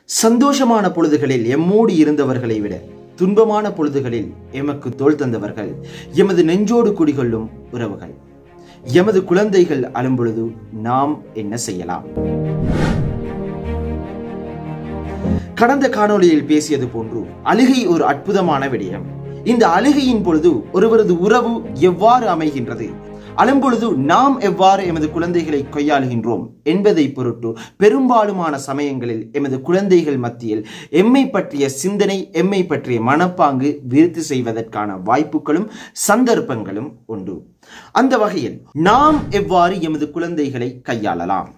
சந்தோஷமான பொழுதுகளில் எம்மோடு இருந்தவர்களை விட துன்பமான பொழுதுகளில் எமக்கு தோள் தந்தவர்கள் எமது நெஞ்சோடு குடிகொள்ளும் உறவுகள் எமது குழந்தைகள் அழும்பொழுது நாம் என்ன செய்யலாம் கடந்த காணொளியில் பேசியது போன்று அழுகை ஒரு அற்புதமான விடயம் இந்த அழுகையின் பொழுது ஒருவரது உறவு எவ்வாறு அமைகின்றது அழும்பொழுது நாம் எவ்வாறு எமது குழந்தைகளை கையாளுகின்றோம் என்பதை பொருட்டு பெரும்பாலுமான சமயங்களில் எமது குழந்தைகள் மத்தியில் எம்மை பற்றிய சிந்தனை எம்மை பற்றிய மனப்பாங்கு விருத்தி செய்வதற்கான வாய்ப்புகளும் சந்தர்ப்பங்களும் உண்டு அந்த வகையில் நாம் எவ்வாறு எமது குழந்தைகளை கையாளலாம்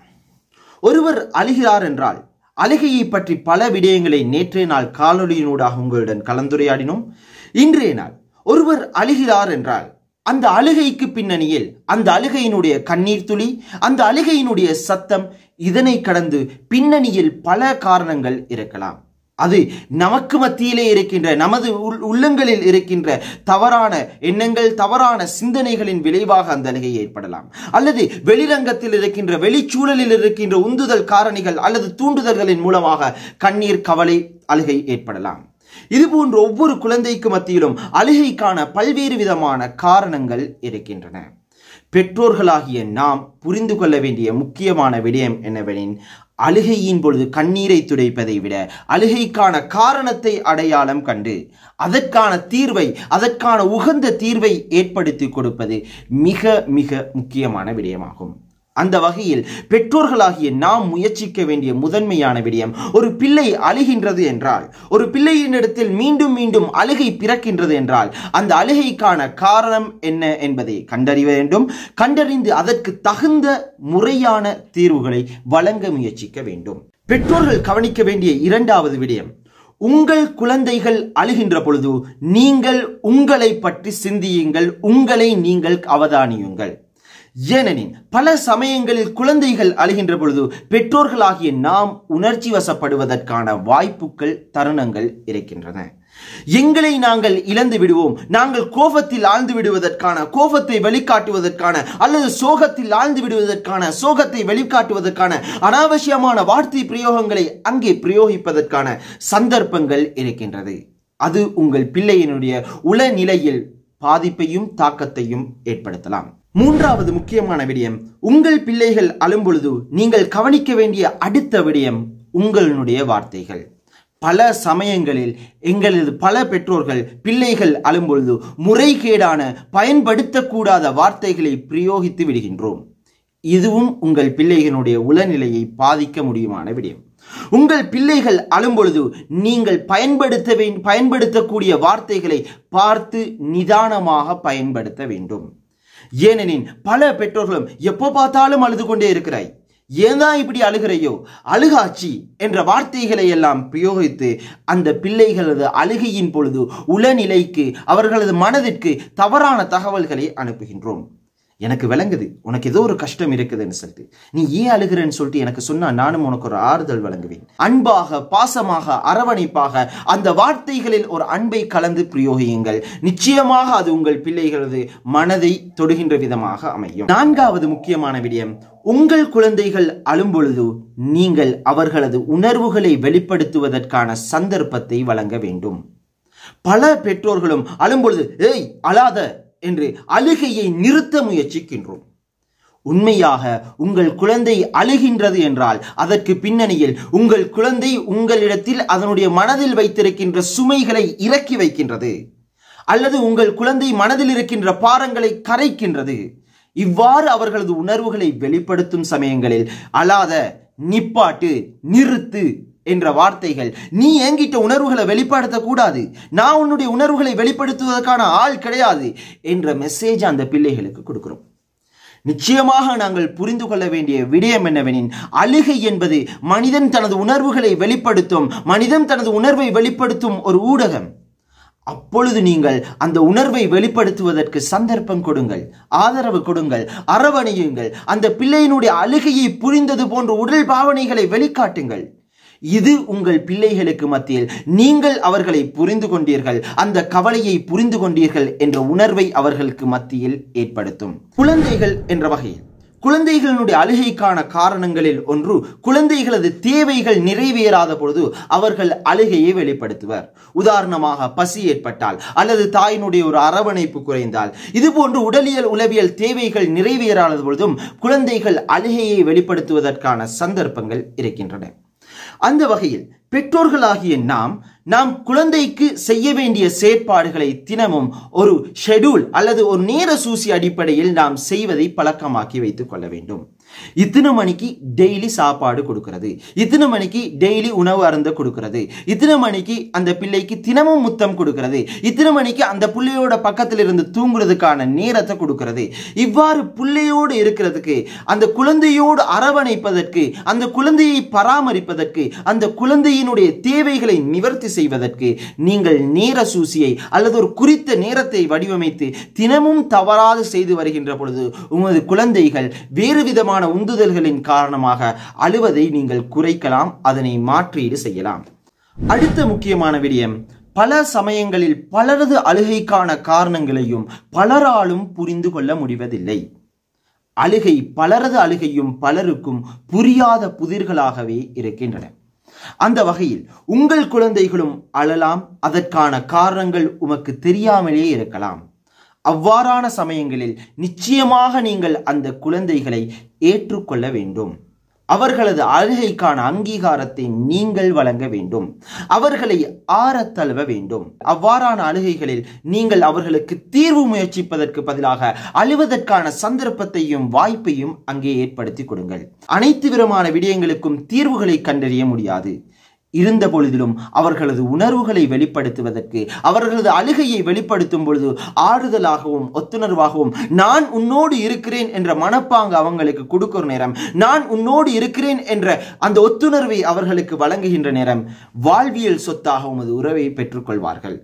ஒருவர் அழுகிறார் என்றால் அழுகையை பற்றி பல விடயங்களை நேற்றைய நாள் காணொலியினூடாக உங்களுடன் கலந்துரையாடினோம் இன்றைய நாள் ஒருவர் அழுகிறார் என்றால் அந்த அழுகைக்கு பின்னணியில் அந்த அழுகையினுடைய கண்ணீர் துளி அந்த அழுகையினுடைய சத்தம் இதனை கடந்து பின்னணியில் பல காரணங்கள் இருக்கலாம் அது நமக்கு மத்தியிலே இருக்கின்ற நமது உள்- உள்ளங்களில் இருக்கின்ற தவறான எண்ணங்கள் தவறான சிந்தனைகளின் விளைவாக அந்த அழுகை ஏற்படலாம் அல்லது வெளிரங்கத்தில் இருக்கின்ற வெளிச்சூழலில் இருக்கின்ற உந்துதல் காரணிகள் அல்லது தூண்டுதல்களின் மூலமாக கண்ணீர் கவலை அழுகை ஏற்படலாம் இதுபோன்ற ஒவ்வொரு குழந்தைக்கு மத்தியிலும் அழுகைக்கான பல்வேறு விதமான காரணங்கள் இருக்கின்றன பெற்றோர்களாகிய நாம் புரிந்து கொள்ள வேண்டிய முக்கியமான விடயம் என்னவெனின் அழுகையின் பொழுது கண்ணீரை துடைப்பதை விட அழுகைக்கான காரணத்தை அடையாளம் கண்டு அதற்கான தீர்வை அதற்கான உகந்த தீர்வை ஏற்படுத்தி கொடுப்பது மிக மிக முக்கியமான விடயமாகும் அந்த வகையில் பெற்றோர்களாகிய நாம் முயற்சிக்க வேண்டிய முதன்மையான விடயம் ஒரு பிள்ளை அழுகின்றது என்றால் ஒரு பிள்ளையினிடத்தில் மீண்டும் மீண்டும் அழுகை பிறக்கின்றது என்றால் அந்த அழுகைக்கான காரணம் என்ன என்பதை கண்டறிய வேண்டும் கண்டறிந்து அதற்கு தகுந்த முறையான தீர்வுகளை வழங்க முயற்சிக்க வேண்டும் பெற்றோர்கள் கவனிக்க வேண்டிய இரண்டாவது விடயம் உங்கள் குழந்தைகள் அழுகின்ற பொழுது நீங்கள் உங்களை பற்றி சிந்தியுங்கள் உங்களை நீங்கள் அவதானியுங்கள் ஏனெனில் பல சமயங்களில் குழந்தைகள் அழுகின்ற பொழுது பெற்றோர்களாகிய நாம் உணர்ச்சி வசப்படுவதற்கான வாய்ப்புகள் தருணங்கள் இருக்கின்றன எங்களை நாங்கள் இழந்து விடுவோம் நாங்கள் கோபத்தில் ஆழ்ந்து விடுவதற்கான கோபத்தை வெளிக்காட்டுவதற்கான அல்லது சோகத்தில் ஆழ்ந்து விடுவதற்கான சோகத்தை வெளிக்காட்டுவதற்கான அனாவசியமான வார்த்தை பிரயோகங்களை அங்கே பிரயோகிப்பதற்கான சந்தர்ப்பங்கள் இருக்கின்றது அது உங்கள் பிள்ளையினுடைய உளநிலையில் பாதிப்பையும் தாக்கத்தையும் ஏற்படுத்தலாம் மூன்றாவது முக்கியமான விடயம் உங்கள் பிள்ளைகள் அழும்பொழுது நீங்கள் கவனிக்க வேண்டிய அடுத்த விடயம் உங்களுடைய வார்த்தைகள் பல சமயங்களில் எங்களது பல பெற்றோர்கள் பிள்ளைகள் அழும்பொழுது முறைகேடான பயன்படுத்தக்கூடாத வார்த்தைகளை பிரயோகித்து விடுகின்றோம் இதுவும் உங்கள் பிள்ளைகளுடைய உளநிலையை பாதிக்க முடியுமான விடயம் உங்கள் பிள்ளைகள் அழும்பொழுது நீங்கள் பயன்படுத்த வே பயன்படுத்தக்கூடிய வார்த்தைகளை பார்த்து நிதானமாக பயன்படுத்த வேண்டும் ஏனெனில் பல பெற்றோர்களும் எப்போ பார்த்தாலும் அழுது கொண்டே இருக்கிறாய் ஏன் தான் இப்படி அழுகிறையோ அழுகாச்சி என்ற வார்த்தைகளை எல்லாம் பிரயோகித்து அந்த பிள்ளைகளது அழுகையின் பொழுது உளநிலைக்கு அவர்களது மனதிற்கு தவறான தகவல்களை அனுப்புகின்றோம் எனக்கு விளங்குது உனக்கு ஏதோ ஒரு கஷ்டம் இருக்குதுன்னு சொல்லிட்டு நீ ஏன் அழுகிறன்னு சொல்லிட்டு எனக்கு சொன்னா நானும் உனக்கு ஒரு ஆறுதல் வழங்குவேன் அன்பாக பாசமாக அரவணைப்பாக அந்த வார்த்தைகளில் ஒரு அன்பை கலந்து பிரயோகியுங்கள் நிச்சயமாக அது உங்கள் பிள்ளைகளது மனதை தொடுகின்ற விதமாக அமையும் நான்காவது முக்கியமான விடயம் உங்கள் குழந்தைகள் அழும்பொழுது நீங்கள் அவர்களது உணர்வுகளை வெளிப்படுத்துவதற்கான சந்தர்ப்பத்தை வழங்க வேண்டும் பல பெற்றோர்களும் அழும்பொழுது ஏய் அழாத என்று அழுகையை நிறுத்த முயற்சிக்கின்றோம் உண்மையாக உங்கள் குழந்தை அழுகின்றது என்றால் அதற்கு பின்னணியில் உங்கள் குழந்தை உங்களிடத்தில் அதனுடைய மனதில் வைத்திருக்கின்ற சுமைகளை இறக்கி வைக்கின்றது அல்லது உங்கள் குழந்தை மனதில் இருக்கின்ற பாரங்களை கரைக்கின்றது இவ்வாறு அவர்களது உணர்வுகளை வெளிப்படுத்தும் சமயங்களில் அழாத நிப்பாட்டு நிறுத்து என்ற வார்த்தைகள் நீ என்கிட்ட உணர்வுகளை வெளிப்படுத்த கூடாது நான் உன்னுடைய உணர்வுகளை வெளிப்படுத்துவதற்கான ஆள் கிடையாது என்ற மெசேஜ் அந்த பிள்ளைகளுக்கு கொடுக்கிறோம் நிச்சயமாக நாங்கள் புரிந்து கொள்ள வேண்டிய விடயம் என்னவெனின் அழுகை என்பது மனிதன் தனது உணர்வுகளை வெளிப்படுத்தும் மனிதன் தனது உணர்வை வெளிப்படுத்தும் ஒரு ஊடகம் அப்பொழுது நீங்கள் அந்த உணர்வை வெளிப்படுத்துவதற்கு சந்தர்ப்பம் கொடுங்கள் ஆதரவு கொடுங்கள் அரவணையுங்கள் அந்த பிள்ளையினுடைய அழுகையை புரிந்தது போன்ற உடல் பாவனைகளை வெளிக்காட்டுங்கள் இது உங்கள் பிள்ளைகளுக்கு மத்தியில் நீங்கள் அவர்களை புரிந்து கொண்டீர்கள் அந்த கவலையை புரிந்து கொண்டீர்கள் என்ற உணர்வை அவர்களுக்கு மத்தியில் ஏற்படுத்தும் குழந்தைகள் என்ற வகையில் குழந்தைகளினுடைய அழுகைக்கான காரணங்களில் ஒன்று குழந்தைகளது தேவைகள் நிறைவேறாத பொழுது அவர்கள் அழுகையை வெளிப்படுத்துவர் உதாரணமாக பசி ஏற்பட்டால் அல்லது தாயினுடைய ஒரு அரவணைப்பு குறைந்தால் இதுபோன்று உடலியல் உளவியல் தேவைகள் நிறைவேறாத பொழுதும் குழந்தைகள் அழுகையை வெளிப்படுத்துவதற்கான சந்தர்ப்பங்கள் இருக்கின்றன அந்த வகையில் பெற்றோர்களாகிய நாம் நாம் குழந்தைக்கு செய்ய வேண்டிய செயற்பாடுகளை தினமும் ஒரு ஷெடியூல் அல்லது ஒரு நேர சூசி அடிப்படையில் நாம் செய்வதை பழக்கமாக்கி வைத்துக் கொள்ள வேண்டும் இத்தனை மணிக்கு டெய்லி சாப்பாடு கொடுக்கிறது இத்தனை மணிக்கு டெய்லி உணவு அருந்த கொடுக்கிறது இத்தனை மணிக்கு அந்த பிள்ளைக்கு தினமும் முத்தம் கொடுக்கிறது இத்தனை மணிக்கு அந்த பிள்ளையோட பக்கத்தில் இருந்து தூங்குறதுக்கான நேரத்தை கொடுக்கிறது இவ்வாறு பிள்ளையோடு இருக்கிறதுக்கு அந்த குழந்தையோடு அரவணைப்பதற்கு அந்த குழந்தையை பராமரிப்பதற்கு அந்த குழந்தையினுடைய தேவைகளை நிவர்த்தி செய்வதற்கு நீங்கள் நேர சூசியை அல்லது ஒரு குறித்த நேரத்தை வடிவமைத்து தினமும் தவறாது செய்து வருகின்ற பொழுது உமது குழந்தைகள் வேறு விதமான உந்துதல்களின் காரணமாக அழுவதை நீங்கள் குறைக்கலாம் அதனை மாற்றீடு செய்யலாம் அடுத்த முக்கியமான விடயம் பல சமயங்களில் பலரது அழுகைக்கான காரணங்களையும் பலராலும் புரிந்து கொள்ள முடிவதில்லை அழுகை பலரது அழுகையும் பலருக்கும் புரியாத புதிர்களாகவே இருக்கின்றன அந்த வகையில் உங்கள் குழந்தைகளும் அழலாம் அதற்கான காரணங்கள் உமக்கு தெரியாமலே இருக்கலாம் அவ்வாறான சமயங்களில் நிச்சயமாக நீங்கள் அந்த குழந்தைகளை ஏற்றுக்கொள்ள வேண்டும் அவர்களது அழுகைக்கான அங்கீகாரத்தை நீங்கள் வழங்க வேண்டும் அவர்களை ஆறத் தழுவ வேண்டும் அவ்வாறான அழுகைகளில் நீங்கள் அவர்களுக்கு தீர்வு முயற்சிப்பதற்கு பதிலாக அழுவதற்கான சந்தர்ப்பத்தையும் வாய்ப்பையும் அங்கே ஏற்படுத்தி கொடுங்கள் அனைத்து விதமான விடயங்களுக்கும் தீர்வுகளை கண்டறிய முடியாது இருந்த பொழுதிலும் அவர்களது உணர்வுகளை வெளிப்படுத்துவதற்கு அவர்களது அழுகையை வெளிப்படுத்தும் பொழுது ஆறுதலாகவும் ஒத்துணர்வாகவும் நான் உன்னோடு இருக்கிறேன் என்ற மனப்பாங்கு அவங்களுக்கு கொடுக்கிற நேரம் நான் உன்னோடு இருக்கிறேன் என்ற அந்த ஒத்துணர்வை அவர்களுக்கு வழங்குகின்ற நேரம் வாழ்வியல் சொத்தாக உமது உறவை பெற்றுக்கொள்வார்கள்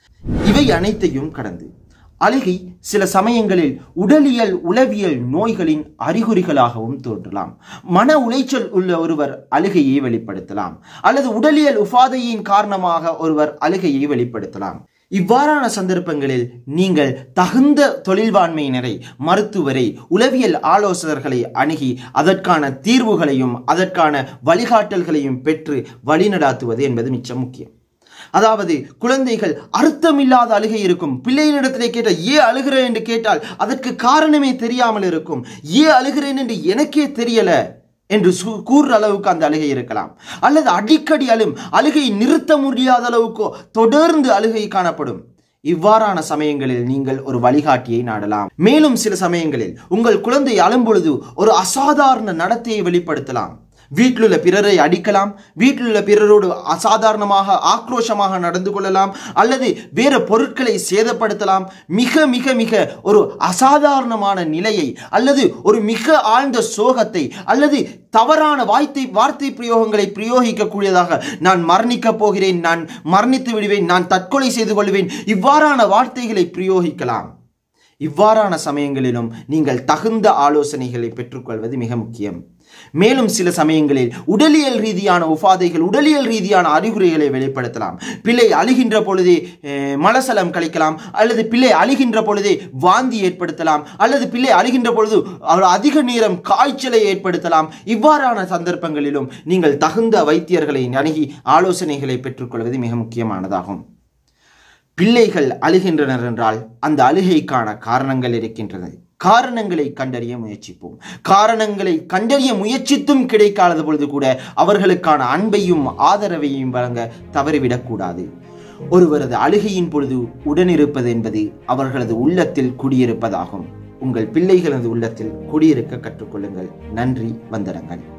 இவை அனைத்தையும் கடந்து அழுகை சில சமயங்களில் உடலியல் உளவியல் நோய்களின் அறிகுறிகளாகவும் தோன்றலாம் மன உளைச்சல் உள்ள ஒருவர் அழுகையை வெளிப்படுத்தலாம் அல்லது உடலியல் உபாதையின் காரணமாக ஒருவர் அழுகையை வெளிப்படுத்தலாம் இவ்வாறான சந்தர்ப்பங்களில் நீங்கள் தகுந்த தொழில்வாண்மையினரை மருத்துவரை உளவியல் ஆலோசகர்களை அணுகி அதற்கான தீர்வுகளையும் அதற்கான வழிகாட்டல்களையும் பெற்று வழிநடாத்துவது என்பது மிச்சம் முக்கியம் அதாவது குழந்தைகள் அர்த்தமில்லாத அழுகை இருக்கும் பிள்ளைகளிடத்திலே கேட்டால் ஏன் அழுகிறேன் என்று கேட்டால் அதற்கு காரணமே தெரியாமல் இருக்கும் ஏன் அழுகிறேன் என்று எனக்கே தெரியல என்று சு- கூறுற அளவுக்கு அந்த அழுகை இருக்கலாம் அல்லது அடிக்கடி அழும் அழுகை நிறுத்த முடியாத அளவுக்கோ தொடர்ந்து அழுகை காணப்படும் இவ்வாறான சமயங்களில் நீங்கள் ஒரு வழிகாட்டியை நாடலாம் மேலும் சில சமயங்களில் உங்கள் குழந்தை அழும்பொழுது ஒரு அசாதாரண நடத்தையை வெளிப்படுத்தலாம் வீட்டிலுள்ள பிறரை அடிக்கலாம் வீட்டிலுள்ள பிறரோடு அசாதாரணமாக ஆக்ரோஷமாக நடந்து கொள்ளலாம் அல்லது வேறு பொருட்களை சேதப்படுத்தலாம் மிக மிக மிக ஒரு அசாதாரணமான நிலையை அல்லது ஒரு மிக ஆழ்ந்த சோகத்தை அல்லது தவறான வார்த்தை வார்த்தை பிரயோகங்களை பிரயோகிக்கக்கூடியதாக நான் மரணிக்கப் போகிறேன் நான் மரணித்து விடுவேன் நான் தற்கொலை செய்து கொள்வேன் இவ்வாறான வார்த்தைகளை பிரயோகிக்கலாம் இவ்வாறான சமயங்களிலும் நீங்கள் தகுந்த ஆலோசனைகளை பெற்றுக்கொள்வது மிக முக்கியம் மேலும் சில சமயங்களில் உடலியல் ரீதியான உபாதைகள் உடலியல் ரீதியான அறிகுறிகளை வெளிப்படுத்தலாம் பிள்ளை அழுகின்ற பொழுதே அஹ், மலசலம் கழிக்கலாம் அல்லது பிள்ளை அழுகின்ற பொழுதே வாந்தி ஏற்படுத்தலாம் அல்லது பிள்ளை அழுகின்ற பொழுது அவர் அதிக நேரம் காய்ச்சலை ஏற்படுத்தலாம் இவ்வாறான சந்தர்ப்பங்களிலும் நீங்கள் தகுந்த வைத்தியர்களை அணுகி ஆலோசனைகளை பெற்றுக்கொள்வது மிக முக்கியமானதாகும் பிள்ளைகள் அழுகின்றனர் என்றால் அந்த அழுகைக்கான காரணங்கள் இருக்கின்றது காரணங்களை கண்டறிய முயற்சிப்போம் காரணங்களை கண்டறிய முயற்சித்தும் கிடைக்காத பொழுது கூட அவர்களுக்கான அன்பையும் ஆதரவையும் வழங்க தவறிவிடக்கூடாது ஒருவரது அழுகையின் பொழுது உடனிருப்பது என்பது அவர்களது உள்ளத்தில் குடியிருப்பதாகும் உங்கள் பிள்ளைகளது உள்ளத்தில் குடியிருக்க கற்றுக்கொள்ளுங்கள் நன்றி வந்தனங்கள்